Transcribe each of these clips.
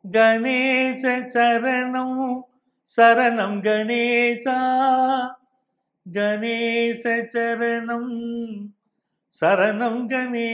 கணேச சரணம் சரணம் கணேசா கணேச சரணம் சரணம் கணே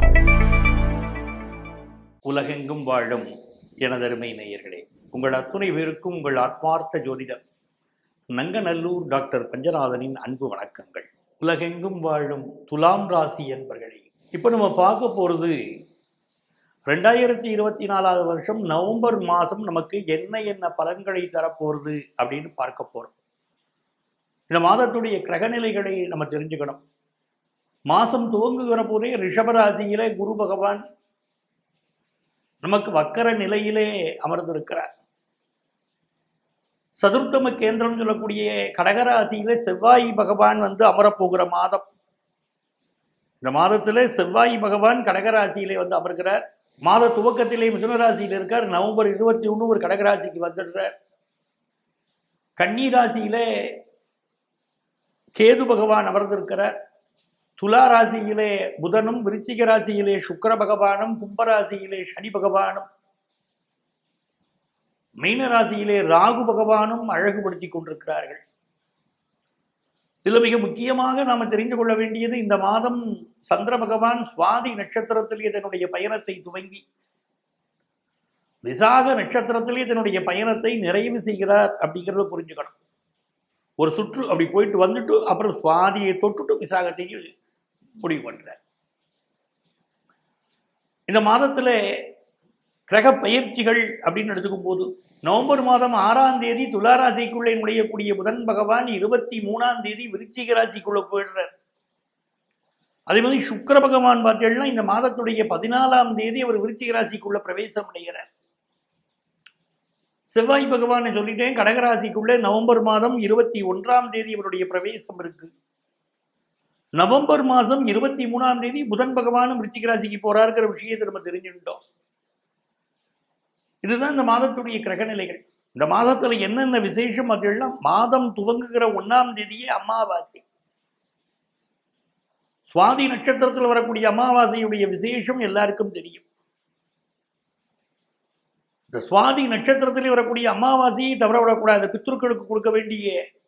உலகெங்கும் வாழும் எனதருமை நேயர்களே உங்கள் அத்துணை பேருக்கும் உங்கள் ஆத்மார்த்த ஜோதிடர் நங்கநல்லூர் டாக்டர் பஞ்சநாதனின் அன்பு வணக்கங்கள் உலகெங்கும் வாழும் துலாம் ராசி என்பர்களே இப்போ நம்ம பார்க்க போகிறது ரெண்டாயிரத்தி இருபத்தி நாலாவது வருஷம் நவம்பர் மாதம் நமக்கு என்ன என்ன பலன்களை தரப்போகிறது அப்படின்னு பார்க்க போகிறோம் இந்த மாதத்துடைய கிரகநிலைகளை நம்ம தெரிஞ்சுக்கணும் மாதம் துவங்குகிற போதே ரிஷபராசியிலே குரு பகவான் நமக்கு வக்கர நிலையிலே அமர்ந்திருக்கிறார் சதுர்த்தம கேந்திரம் சொல்லக்கூடிய கடகராசியிலே செவ்வாய் பகவான் வந்து அமரப்போகிற மாதம் இந்த மாதத்திலே செவ்வாய் பகவான் கடகராசியிலே வந்து அமர்கிறார் மாத துவக்கத்திலே மிதுனராசியில் இருக்கார் நவம்பர் இருபத்தி ஒன்று ஒரு கடகராசிக்கு வந்துடுறார் கன்னி ராசியிலே கேது பகவான் அமர்ந்திருக்கிறார் துலா ராசியிலே புதனும் விருச்சிக ராசியிலே சுக்கர பகவானும் கும்பராசியிலே சனி பகவானும் மீன ராசியிலே ராகு பகவானும் அழகுபடுத்தி கொண்டிருக்கிறார்கள் இதில் மிக முக்கியமாக நாம் தெரிந்து கொள்ள வேண்டியது இந்த மாதம் சந்திர பகவான் சுவாதி நட்சத்திரத்திலே தன்னுடைய பயணத்தை துவங்கி விசாக நட்சத்திரத்திலே தன்னுடைய பயணத்தை நிறைவு செய்கிறார் அப்படிங்கிறத புரிஞ்சுக்கணும் ஒரு சுற்று அப்படி போயிட்டு வந்துட்டு அப்புறம் சுவாதியை தொட்டுட்டு விசாகத்தையும் முடிவு பண்றார் இந்த மாதத்துல கிரக பயிற்சிகள் அப்படின்னு எடுத்துக்கும் போது நவம்பர் மாதம் ஆறாம் தேதி துளாராசிக்குள்ளே நுழையக்கூடிய புதன் பகவான் இருபத்தி மூணாம் தேதி விருச்சிக ராசிக்குள்ள போயிடுறார் அதே மாதிரி சுக்கர பகவான் பார்த்தீங்கன்னா இந்த மாதத்துடைய பதினாலாம் தேதி அவர் விருச்சிக ராசிக்குள்ள பிரவேசம் அடைகிறார் செவ்வாய் பகவானை சொல்லிட்டேன் கடகராசிக்குள்ளே நவம்பர் மாதம் இருபத்தி ஒன்றாம் தேதி அவருடைய பிரவேசம் இருக்கு நவம்பர் மாதம் இருபத்தி மூணாம் தேதி புதன் பகவானும் விருச்சிக ராசிக்கு போறாருங்கிற விஷயத்தை நம்ம தெரிஞ்சுட்டோம் இதுதான் இந்த மாதத்துடைய கிரகநிலைகள் இந்த மாதத்துல என்னென்ன விசேஷம் அப்படின்னா மாதம் துவங்குகிற ஒன்னாம் தேதியே அமாவாசை சுவாதி நட்சத்திரத்தில் வரக்கூடிய அமாவாசையுடைய விசேஷம் எல்லாருக்கும் தெரியும் இந்த சுவாதி நட்சத்திரத்திலே வரக்கூடிய அமாவாசையை தவற விடக்கூடாது பித்ருக்களுக்கு கொடுக்க வேண்டிய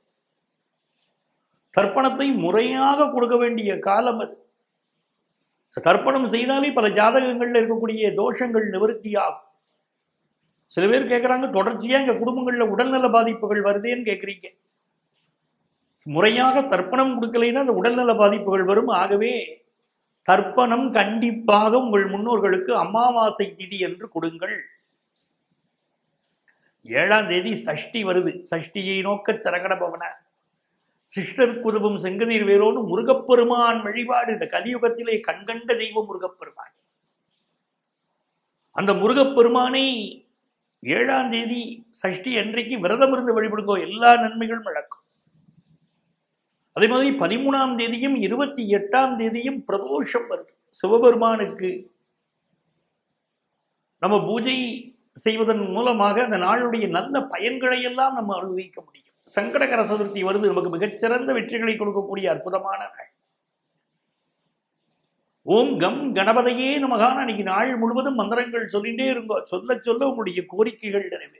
தர்ப்பணத்தை முறையாக கொடுக்க வேண்டிய காலம் அது தர்ப்பணம் செய்தாலே பல ஜாதகங்கள்ல இருக்கக்கூடிய தோஷங்கள் நிவர்த்தியாகும் சில பேர் கேட்குறாங்க தொடர்ச்சியாக எங்கள் குடும்பங்களில் உடல்நல பாதிப்புகள் வருதேன்னு கேட்குறீங்க முறையாக தர்ப்பணம் கொடுக்கலைன்னா அந்த உடல்நல பாதிப்புகள் வரும் ஆகவே தர்ப்பணம் கண்டிப்பாக உங்கள் முன்னோர்களுக்கு அமாவாசை திதி என்று கொடுங்கள் ஏழாம் தேதி சஷ்டி வருது சஷ்டியை நோக்க சரகட பவன சிஷ்டருக்கு உதவும் செங்கநீர் வேலோன்னு முருகப்பெருமான் வழிபாடு இந்த கலியுகத்திலே கண்கண்ட தெய்வம் முருகப்பெருமான் அந்த முருகப்பெருமானை ஏழாம் தேதி சஷ்டி அன்றைக்கு விரதம் இருந்து வழிபடுங்கோ எல்லா நன்மைகளும் நடக்கும் அதே மாதிரி பதிமூணாம் தேதியும் இருபத்தி எட்டாம் தேதியும் பிரதோஷம் வருது சிவபெருமானுக்கு நம்ம பூஜை செய்வதன் மூலமாக அந்த நாளுடைய நல்ல பயன்களை எல்லாம் நம்ம அனுபவிக்க முடியும் சங்கடகர சதுர்த்தி வருது நமக்கு மிகச்சிறந்த வெற்றிகளை கொடுக்கக்கூடிய அற்புதமான நாள் ஓம் கம் கணபதையே நமகான அன்னைக்கு நாள் முழுவதும் மந்திரங்கள் சொல்லிட்டே இருங்கோ சொல்ல சொல்ல உங்களுடைய கோரிக்கைகள் நிறைவேறும்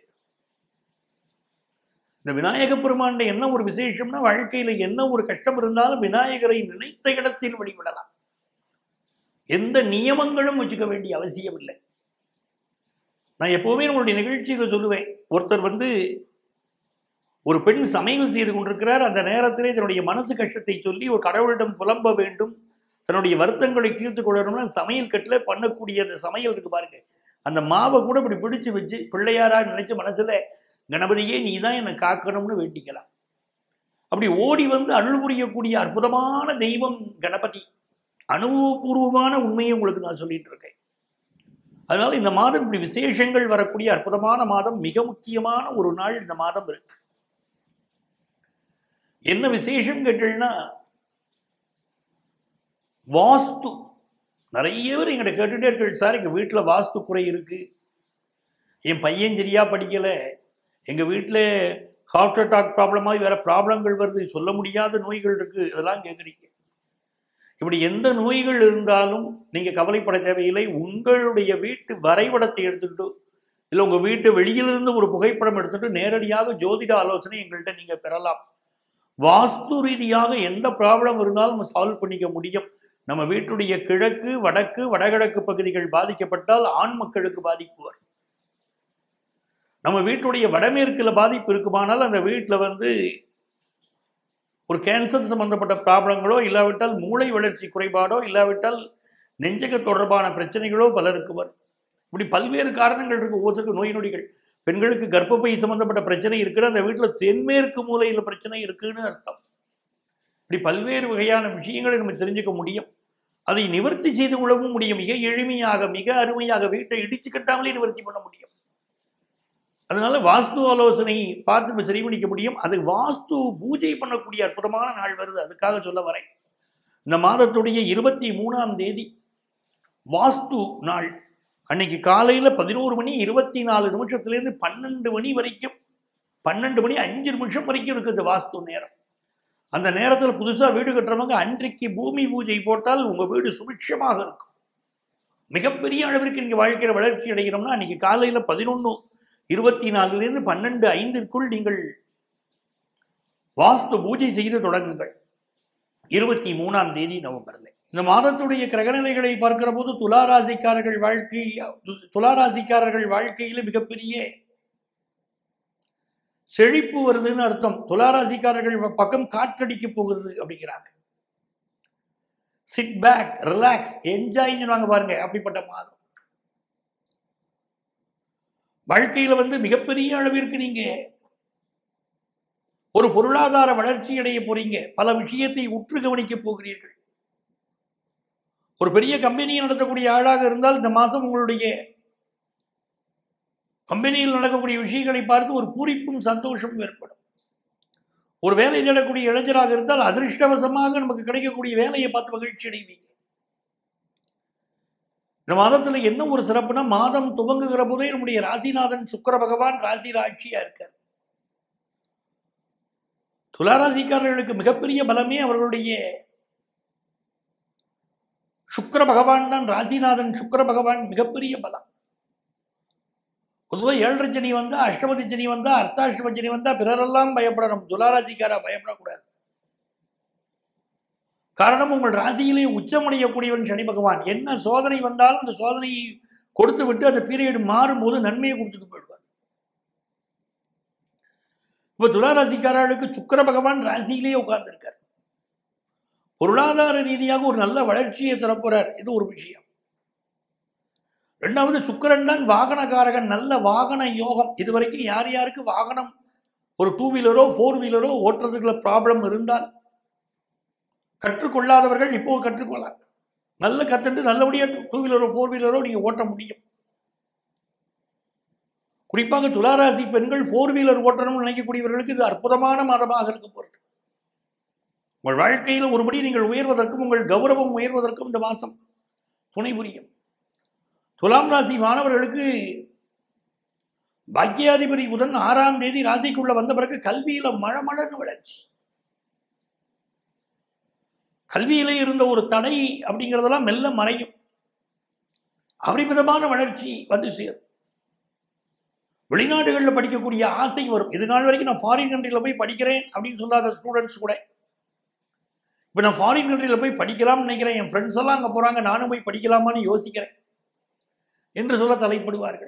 இந்த விநாயக பெருமாண்ட என்ன ஒரு விசேஷம்னா வாழ்க்கையில என்ன ஒரு கஷ்டம் இருந்தாலும் விநாயகரை நினைத்த இடத்தில் வழிபடலாம் எந்த நியமங்களும் வச்சுக்க வேண்டிய அவசியம் இல்லை நான் எப்பவுமே நம்மளுடைய நிகழ்ச்சியில சொல்லுவேன் ஒருத்தர் வந்து ஒரு பெண் சமையல் செய்து கொண்டிருக்கிறார் அந்த நேரத்திலே தன்னுடைய மனசு கஷ்டத்தை சொல்லி ஒரு கடவுளிடம் புலம்ப வேண்டும் தன்னுடைய வருத்தங்களை தீர்த்து கொள்ளணும்னா சமையல் கட்டில் பண்ணக்கூடிய அந்த சமையல் இருக்கு பாருங்க அந்த மாவை கூட இப்படி பிடிச்சு வச்சு பிள்ளையாரா நினைச்சு மனசுல கணபதியே நீ தான் என்னை காக்கணும்னு வேண்டிக்கலாம் அப்படி ஓடி வந்து அருள் புரியக்கூடிய அற்புதமான தெய்வம் கணபதி அனுபவபூர்வமான உண்மையை உங்களுக்கு நான் சொல்லிட்டு இருக்கேன் அதனால இந்த மாதம் இப்படி விசேஷங்கள் வரக்கூடிய அற்புதமான மாதம் மிக முக்கியமான ஒரு நாள் இந்த மாதம் இருக்கு என்ன விசேஷம் கேட்டீங்கன்னா வாஸ்து நிறைய பேர் எங்கிட்ட கேட்டுட்டே இருக்கு சார் எங்கள் வீட்டில் வாஸ்து குறை இருக்கு என் பையன் சரியா படிக்கல எங்கள் வீட்டில் ஹார்ட் அட்டாக் ப்ராப்ளமாக வேற ப்ராப்ளங்கள் வருது சொல்ல முடியாத நோய்கள் இருக்கு இதெல்லாம் கேட்குறீங்க இப்படி எந்த நோய்கள் இருந்தாலும் நீங்கள் கவலைப்பட தேவையில்லை உங்களுடைய வீட்டு வரைபடத்தை எடுத்துக்கிட்டு இல்லை உங்கள் வீட்டு வெளியிலிருந்து ஒரு புகைப்படம் எடுத்துட்டு நேரடியாக ஜோதிட ஆலோசனை எங்கள்கிட்ட நீங்கள் பெறலாம் வாஸ்து ரீதியாக எந்த ப்ராப்ளம் இருந்தாலும் நம்ம சால்வ் பண்ணிக்க முடியும் நம்ம வீட்டுடைய கிழக்கு வடக்கு வடகிழக்கு பகுதிகள் பாதிக்கப்பட்டால் ஆண் மக்களுக்கு பாதிப்பு வரும் நம்ம வீட்டுடைய வடமேற்குல பாதிப்பு இருக்குமானால் அந்த வீட்டில் வந்து ஒரு கேன்சர் சம்பந்தப்பட்ட ப்ராப்ளங்களோ இல்லாவிட்டால் மூளை வளர்ச்சி குறைபாடோ இல்லாவிட்டால் நெஞ்சக தொடர்பான பிரச்சனைகளோ பலருக்கு வரும் இப்படி பல்வேறு காரணங்கள் இருக்கு ஒவ்வொருத்தருக்கும் நோய் நொடிகள் பெண்களுக்கு கர்ப்பப்பை சம்பந்தப்பட்ட பிரச்சனை இருக்குது அந்த வீட்டில் தென்மேற்கு மூலையில் பிரச்சனை இருக்குன்னு அர்த்தம் இப்படி பல்வேறு வகையான விஷயங்களை நம்ம தெரிஞ்சுக்க முடியும் அதை நிவர்த்தி செய்து கொள்ளவும் முடியும் மிக எளிமையாக மிக அருமையாக வீட்டை இடிச்சு கட்டாமலே நிவர்த்தி பண்ண முடியும் அதனால வாஸ்து ஆலோசனை பார்த்து நம்ம சரி பண்ணிக்க முடியும் அது வாஸ்து பூஜை பண்ணக்கூடிய அற்புதமான நாள் வருது அதுக்காக சொல்ல வரேன் இந்த மாதத்துடைய இருபத்தி மூணாம் தேதி வாஸ்து நாள் அன்னைக்கு காலையில் பதினோரு மணி இருபத்தி நாலு நிமிஷத்துலேருந்து பன்னெண்டு மணி வரைக்கும் பன்னெண்டு மணி அஞ்சு நிமிஷம் வரைக்கும் இருக்குது வாஸ்து நேரம் அந்த நேரத்தில் புதுசாக வீடு கட்டுறவங்க அன்றைக்கு பூமி பூஜை போட்டால் உங்கள் வீடு சுபிட்சமாக இருக்கும் மிகப்பெரிய அளவிற்கு நீங்கள் வாழ்க்கையில் வளர்ச்சி அடைகிறோம்னா அன்னைக்கு காலையில் பதினொன்று இருபத்தி நாலுலேருந்து பன்னெண்டு ஐந்திற்குள் நீங்கள் வாஸ்து பூஜை செய்து தொடங்குங்கள் இருபத்தி மூணாம் தேதி நவம்பரில் இந்த மாதத்துடைய கிரகநிலைகளை பார்க்கிற போது துளாராசிக்காரர்கள் வாழ்க்கை துளாராசிக்காரர்கள் வாழ்க்கையில் மிகப்பெரிய செழிப்பு வருதுன்னு அர்த்தம் துளாராசிக்காரர்கள் பக்கம் காற்றடிக்க போகிறது அப்படிங்கிறாங்க சிட் பேக் ரிலாக்ஸ் என்ஜாய்ன்னு வாங்க பாருங்க அப்படிப்பட்ட மாதம் வாழ்க்கையில வந்து மிகப்பெரிய அளவிற்கு நீங்க ஒரு பொருளாதார வளர்ச்சி அடைய போறீங்க பல விஷயத்தை உற்று கவனிக்க போகிறீர்கள் ஒரு பெரிய கம்பெனியை நடத்தக்கூடிய ஆளாக இருந்தால் இந்த மாதம் உங்களுடைய கம்பெனியில் நடக்கக்கூடிய விஷயங்களை பார்த்து ஒரு பூரிப்பும் சந்தோஷமும் ஏற்படும் ஒரு வேலை தேடக்கூடிய இளைஞராக இருந்தால் அதிர்ஷ்டவசமாக நமக்கு கிடைக்கக்கூடிய வேலையை பார்த்து மகிழ்ச்சி அடைவீங்க இந்த மாதத்துல என்ன ஒரு சிறப்புனா மாதம் துவங்குகிற போதே நம்முடைய ராசிநாதன் சுக்கர பகவான் ராசியில் ஆட்சியா இருக்கார் துளாராசிக்காரர்களுக்கு மிகப்பெரிய பலமே அவர்களுடைய சுக்கர பகவான் தான் ராசிநாதன் சுக்கர பகவான் மிகப்பெரிய பலம் பொதுவாக ஏழரை சனி வந்தா அஷ்டமதி சனி வந்தா அர்த்தாஷ்டம சனி வந்தா பிறரெல்லாம் பயப்படணும் துளாராசிக்காரா பயப்படக்கூடாது காரணம் உங்கள் ராசியிலே உச்சமடையக்கூடியவன் சனி பகவான் என்ன சோதனை வந்தாலும் அந்த சோதனையை கொடுத்து விட்டு அந்த பீரியட் மாறும்போது நன்மையை கொடுத்துட்டு போயிடுவார் இப்போ துளாராசிக்காரர்களுக்கு சுக்கர பகவான் ராசியிலேயே உட்கார்ந்துருக்கார் பொருளாதார ரீதியாக ஒரு நல்ல வளர்ச்சியை தரப்போறார் இது ஒரு விஷயம் ரெண்டாவது சுக்கரன் தான் வாகனக்காரகன் நல்ல வாகன யோகம் இது வரைக்கும் யார் யாருக்கு வாகனம் ஒரு டூ வீலரோ ஃபோர் வீலரோ ஓட்டுறதுக்குள்ள ப்ராப்ளம் இருந்தால் கற்றுக்கொள்ளாதவர்கள் இப்போ கற்றுக்கொள்ளலாம் நல்ல கற்றுட்டு நல்லபடியாக டூ வீலரோ ஃபோர் வீலரோ நீங்கள் ஓட்ட முடியும் குறிப்பாக துளாராசி பெண்கள் ஃபோர் வீலர் ஓட்டணும்னு நினைக்கக்கூடியவர்களுக்கு இது அற்புதமான மாதமாக இருக்க போகிறது உங்கள் வாழ்க்கையில் ஒருபடி நீங்கள் உயர்வதற்கும் உங்கள் கௌரவம் உயர்வதற்கும் இந்த மாதம் துணை புரியும் துலாம் ராசி மாணவர்களுக்கு பாக்கியாதிபதி புதன் ஆறாம் தேதி ராசிக்குள்ள வந்த பிறகு கல்வியில மழமழன்னு வளர்ச்சி கல்வியிலே இருந்த ஒரு தடை அப்படிங்கிறதெல்லாம் மெல்ல மறையும் அபரிமிதமான வளர்ச்சி வந்து சேரும் வெளிநாடுகளில் படிக்கக்கூடிய ஆசை வரும் இது நாள் வரைக்கும் நான் ஃபாரின் கண்ட்ரியில் போய் படிக்கிறேன் அப்படின்னு சொல்லாத ஸ்டூடெண்ட்ஸ் கூட இப்போ நான் ஃபாரின் கண்ட்ரியில் போய் படிக்கலாம்னு நினைக்கிறேன் என் ஃப்ரெண்ட்ஸ் எல்லாம் அங்கே போகிறாங்க நானும் போய் படிக்கலாமான்னு யோசிக்கிறேன் என்று சொல்ல தலைப்படுவார்கள்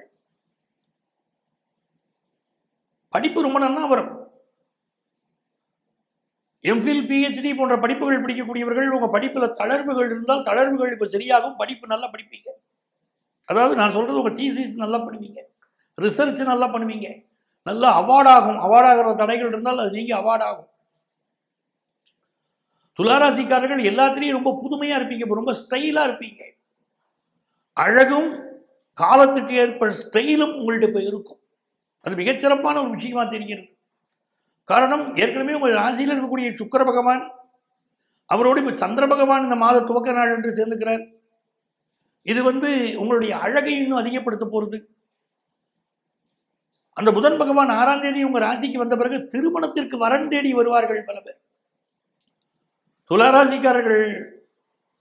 படிப்பு ரொம்ப நல்லா வரும் எம்ஃபில் பிஹெச்டி போன்ற படிப்புகள் படிக்கக்கூடியவர்கள் உங்கள் படிப்பில் தளர்வுகள் இருந்தால் தளர்வுகள் இப்போ சரியாகும் படிப்பு நல்லா படிப்பீங்க அதாவது நான் சொல்கிறது உங்கள் தீசிஸ் நல்லா பண்ணுவீங்க ரிசர்ச் நல்லா பண்ணுவீங்க நல்லா அவார்ட் ஆகும் அவார்ட் ஆகிற தடைகள் இருந்தால் அது நீங்கள் அவார்ட் ஆகும் துளாராசிக்காரர்கள் எல்லாத்துலேயும் ரொம்ப புதுமையாக இருப்பீங்க ரொம்ப ஸ்டைலாக இருப்பீங்க அழகும் காலத்துக்கு ஏற்ப ஸ்டைலும் உங்கள்கிட்ட இப்போ இருக்கும் அது மிகச்சிறப்பான ஒரு விஷயமா தெரிகிறது காரணம் ஏற்கனவே உங்கள் ராசியில் இருக்கக்கூடிய சுக்கர பகவான் அவரோடு இப்போ சந்திர பகவான் இந்த மாத துவக்க நாள் என்று சேர்ந்துக்கிறார் இது வந்து உங்களுடைய அழகை இன்னும் அதிகப்படுத்த போகிறது அந்த புதன் பகவான் ஆறாம் தேதி உங்கள் ராசிக்கு வந்த பிறகு திருமணத்திற்கு வரன் தேடி வருவார்கள் பல பேர் துளாராசிக்காரர்கள்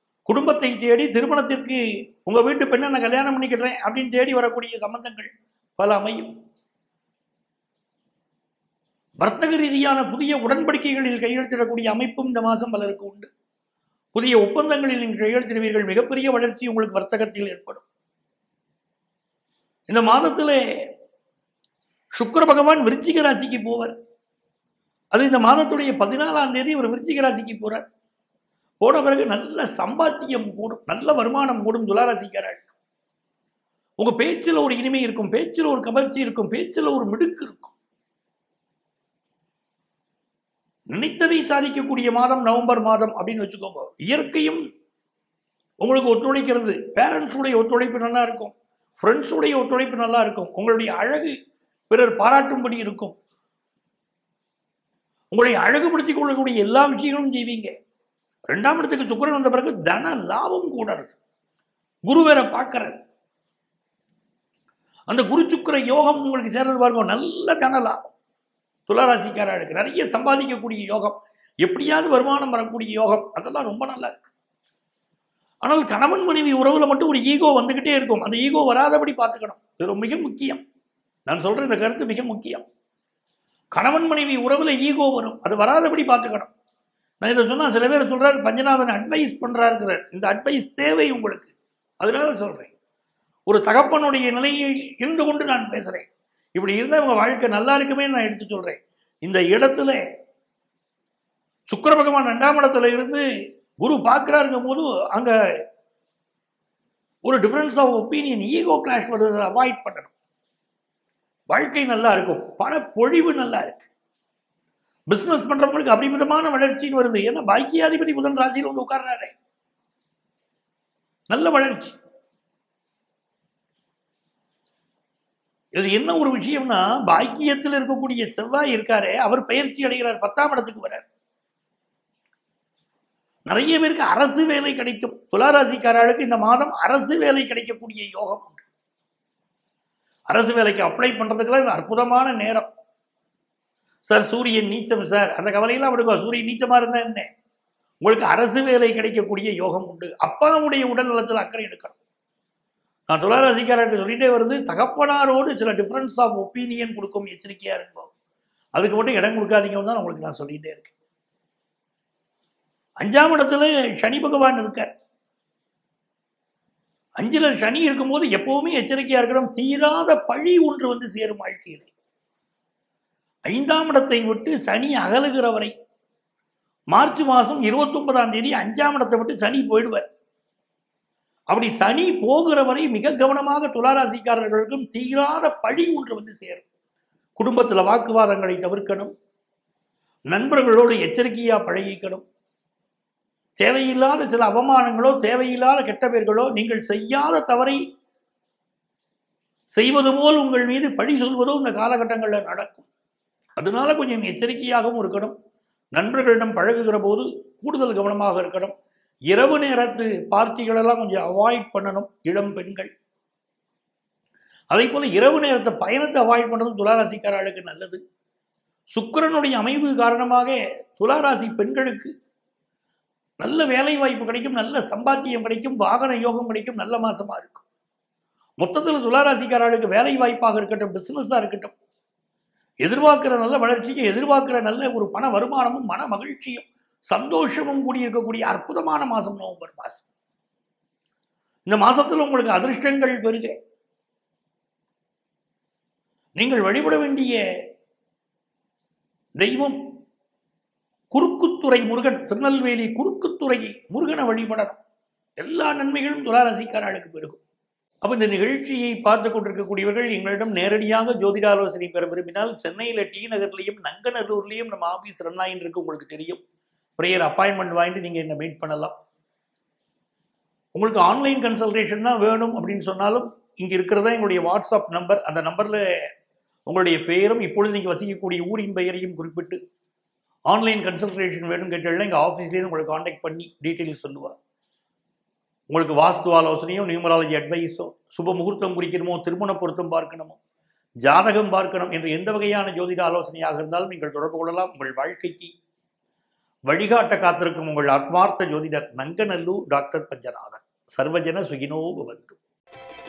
குடும்பத்தை தேடி திருமணத்திற்கு உங்கள் வீட்டு பெண்ணை நான் கல்யாணம் பண்ணிக்கிறேன் அப்படின்னு தேடி வரக்கூடிய சம்பந்தங்கள் பல அமையும் வர்த்தக ரீதியான புதிய உடன்படிக்கைகளில் கையெழுத்திடக்கூடிய அமைப்பும் இந்த மாதம் பலருக்கு உண்டு புதிய ஒப்பந்தங்களில் நீங்கள் கையெழுத்திடுவீர்கள் மிகப்பெரிய வளர்ச்சி உங்களுக்கு வர்த்தகத்தில் ஏற்படும் இந்த மாதத்திலே சுக்கிர பகவான் விருச்சிக ராசிக்கு போவார் அது இந்த மாதத்துடைய பதினாலாம் தேதி அவர் விருச்சிக ராசிக்கு போறார் போன பிறகு நல்ல சம்பாத்தியம் கூடும் நல்ல வருமானம் கூடும் துளாராசிக்காரர்கள் உங்க பேச்சில் ஒரு இனிமை இருக்கும் பேச்சில் ஒரு கவர்ச்சி இருக்கும் பேச்சில் ஒரு மிடுக்கு இருக்கும் நினைத்ததை சாதிக்கக்கூடிய மாதம் நவம்பர் மாதம் அப்படின்னு வச்சுக்கோங்க இயற்கையும் உங்களுக்கு ஒத்துழைக்கிறது பேரண்ட்ஸுடைய ஒத்துழைப்பு நல்லா இருக்கும் ஃப்ரெண்ட்ஸுடைய ஒத்துழைப்பு நல்லா இருக்கும் உங்களுடைய அழகு பிறர் பாராட்டும்படி இருக்கும் உங்களை அழகுபடுத்திக் கொள்ளக்கூடிய எல்லா விஷயங்களும் செய்வீங்க ரெண்டாம் இடத்துக்கு சுக்கரன் வந்த பிறகு தன லாபம் கூட இருக்கு குரு வேற பார்க்கறார் அந்த குரு சுக்கர யோகம் உங்களுக்கு சேர்றது பாருங்க நல்ல தன லாபம் துளாராசிக்காரர்களுக்கு நிறைய சம்பாதிக்கக்கூடிய யோகம் எப்படியாவது வருமானம் வரக்கூடிய யோகம் அதெல்லாம் ரொம்ப நல்லா இருக்கு ஆனால் கணவன் மனைவி உறவுல மட்டும் ஒரு ஈகோ வந்துகிட்டே இருக்கும் அந்த ஈகோ வராதபடி பார்த்துக்கணும் இது ரொம்ப மிக முக்கியம் நான் சொல்ற இந்த கருத்து மிக முக்கியம் கணவன் மனைவி உறவுல ஈகோ வரும் அது வராதபடி பார்த்துக்கணும் நான் இதை சொன்னா சில பேர் சொல்றாரு பஞ்சநாதன் அட்வைஸ் பண்றாருங்கிறார் இந்த அட்வைஸ் தேவை உங்களுக்கு அதனால சொல்றேன் ஒரு தகப்பனுடைய நிலையை இருந்து கொண்டு நான் பேசுறேன் இப்படி இருந்தால் இவங்க வாழ்க்கை நல்லா இருக்குமே நான் எடுத்து சொல்றேன் இந்த இடத்துல சுக்கிர பகவான் ரெண்டாம் இடத்துல இருந்து குரு பார்க்கிறாருங்கும் போது அங்க ஒரு difference of opinion ego clash வருவதை அவாய்ட் பண்ணணும் வாழ்க்கை நல்லா இருக்கும் பண பொழிவு நல்லா இருக்கு பிசினஸ் பண்றவங்களுக்கு அபரிமிதமான வளர்ச்சின்னு வருது ஏன்னா பாக்கியாதிபதி புதன் ராசியில் வந்து உட்கார்றாரு நல்ல வளர்ச்சி இது என்ன ஒரு விஷயம்னா பாக்கியத்தில் இருக்கக்கூடிய செவ்வாய் இருக்காரே அவர் பயிற்சி அடைகிறார் பத்தாம் இடத்துக்கு வரார் நிறைய பேருக்கு அரசு வேலை கிடைக்கும் துளாராசிக்காரர்களுக்கு இந்த மாதம் அரசு வேலை கிடைக்கக்கூடிய யோகம் உண்டு அரசு வேலைக்கு அப்ளை பண்றதுக்குலாம் இது அற்புதமான நேரம் சார் சூரியன் நீச்சம் சார் அந்த கவலையெல்லாம் விடுங்க சூரியன் நீச்சமா இருந்தா என்ன உங்களுக்கு அரசு வேலை கிடைக்கக்கூடிய யோகம் உண்டு அப்பாவுடைய உடல் நலத்தில் அக்கறை எடுக்கணும் நான் துளாராசிக்காரருக்கு சொல்லிட்டே வருது தகப்பனாரோடு சில டிஃபரன்ஸ் ஆஃப் ஒப்பீனியன் கொடுக்கும் எச்சரிக்கையா இருக்கும் அதுக்கு மட்டும் இடம் கொடுக்காதீங்கன்னு தான் உங்களுக்கு நான் சொல்லிட்டே இருக்கேன் அஞ்சாம் இடத்துல சனி பகவான் இருக்கார் அஞ்சுல சனி இருக்கும்போது எப்பவுமே எச்சரிக்கையா இருக்கணும் தீராத பழி ஒன்று வந்து சேரும் வாழ்க்கையிலே ஐந்தாம் இடத்தை விட்டு சனி அகலுகிற வரை மார்ச் மாதம் இருபத்தொன்பதாம் தேதி அஞ்சாம் இடத்தை விட்டு சனி போயிடுவார் அப்படி சனி போகிற வரை மிக கவனமாக துளாராசிக்காரர்களுக்கும் தீராத பழி ஒன்று வந்து சேரும் குடும்பத்தில் வாக்குவாதங்களை தவிர்க்கணும் நண்பர்களோடு எச்சரிக்கையா பழகிக்கணும் தேவையில்லாத சில அவமானங்களோ தேவையில்லாத கெட்ட பேர்களோ நீங்கள் செய்யாத தவறை செய்வது போல் உங்கள் மீது பழி சொல்வதோ இந்த காலகட்டங்களில் நடக்கும் அதனால கொஞ்சம் எச்சரிக்கையாகவும் இருக்கணும் நண்பர்களிடம் பழகுகிற போது கூடுதல் கவனமாக இருக்கணும் இரவு நேரத்து பார்ட்டிகளெல்லாம் கொஞ்சம் அவாய்ட் பண்ணணும் இளம் பெண்கள் அதே போல இரவு நேரத்தை பயணத்தை அவாய்ட் பண்ணதும் துளாராசிக்காரர்களுக்கு நல்லது சுக்கிரனுடைய அமைவு காரணமாக துளாராசி பெண்களுக்கு நல்ல வேலை வாய்ப்பு கிடைக்கும் நல்ல சம்பாத்தியம் கிடைக்கும் வாகன யோகம் கிடைக்கும் நல்ல மாசமா இருக்கும் மொத்தத்தில் துளாராசிக்காரர்களுக்கு வேலை வாய்ப்பாக இருக்கட்டும் பிசினஸா இருக்கட்டும் எதிர்பார்க்கிற நல்ல வளர்ச்சிக்கு எதிர்பார்க்கிற நல்ல ஒரு பண வருமானமும் மன மகிழ்ச்சியும் சந்தோஷமும் கூடி இருக்கக்கூடிய அற்புதமான மாசம் நவம்பர் மாசம் இந்த மாசத்துல உங்களுக்கு அதிர்ஷ்டங்கள் பெருக நீங்கள் வழிபட வேண்டிய தெய்வம் குறுக்குத்துறை முருகன் திருநெல்வேலி குறுக்குத்துறை முருகனை வழிபடணும் எல்லா நன்மைகளும் துளாராசிக்காரர்களுக்கு பெருகும் அப்போ இந்த நிகழ்ச்சியை பார்த்து கொண்டிருக்கக்கூடியவர்கள் எங்களிடம் நேரடியாக ஜோதிட ஆலோசனை பெற விரும்பினால் சென்னையில் டி நகர்லையும் நங்கநல்லூர்லையும் நம்ம ஆஃபீஸ் ரன் ஆகிட்டு இருக்கு உங்களுக்கு தெரியும் ப்ரேயர் அப்பாயின்மெண்ட் வாங்கிட்டு நீங்கள் என்ன மீட் பண்ணலாம் உங்களுக்கு ஆன்லைன் கன்சல்டேஷன் தான் வேணும் அப்படின்னு சொன்னாலும் இங்கே இருக்கிறதா எங்களுடைய வாட்ஸ்அப் நம்பர் அந்த நம்பரில் உங்களுடைய பெயரும் இப்பொழுது நீங்கள் வசிக்கக்கூடிய ஊரின் பெயரையும் குறிப்பிட்டு ஆன்லைன் கன்சல்டேஷன் வேணும் கேட்டாலும் எங்கள் ஆஃபீஸ்லேருந்து உங்களை காண்டாக்ட் பண்ணி டீட்டெயில்ஸ் சொல்லுவார் உங்களுக்கு வாஸ்து ஆலோசனையோ நியூமராலஜி அட்வைஸோ சுப முகூர்த்தம் குறிக்கணுமோ திருமண பொருத்தம் பார்க்கணுமோ ஜாதகம் பார்க்கணும் என்ற எந்த வகையான ஜோதிட ஆலோசனையாக இருந்தாலும் நீங்கள் தொடர்பு கொள்ளலாம் உங்கள் வாழ்க்கைக்கு வழிகாட்ட காத்திருக்கும் உங்கள் ஆத்மார்த்த ஜோதிடர் நங்கநல்லூர் டாக்டர் பஞ்சநாதன் சர்வஜன சுகினோ பவந்து